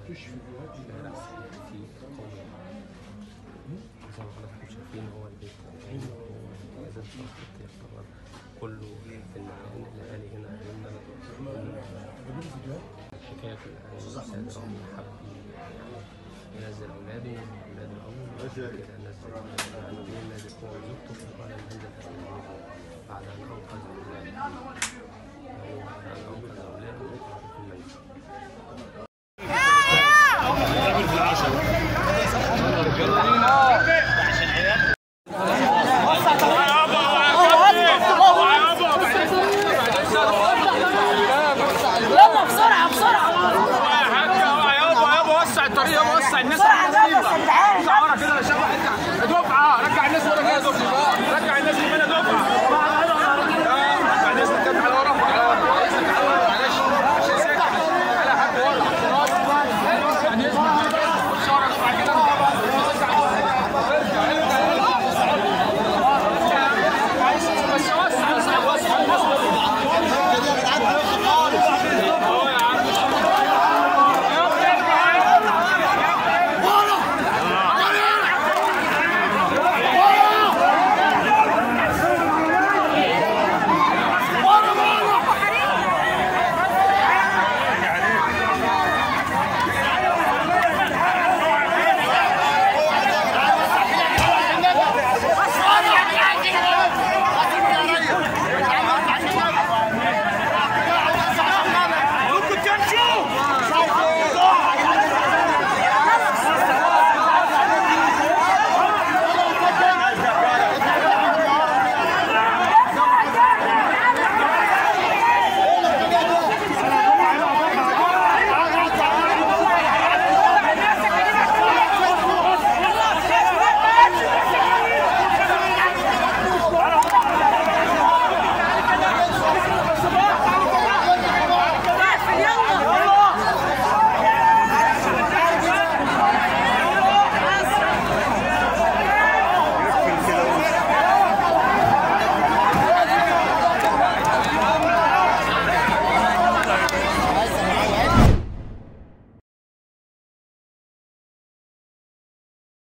شارع فيه قوي زي ما حضراتكم شايفين هو البيت الأهالي هو لازم صرف يعتبر كله في المكان الأهالي هنا قالوا لنا الحكاية كلها إن السيد رامي حب ينزل أولاده أولاد الأول وبعد كده نزل يعني بيه نازل هو وزوجته فقال ننزل أولاده بعد أن أنقذ أولاده يعني بعد أن أنقذ أولاده في الميت يلا بسرعة بسرعة يابا يابا وسع الطريق يابا وسع الناس بسرعة يلا يا جدعان كده يا شباب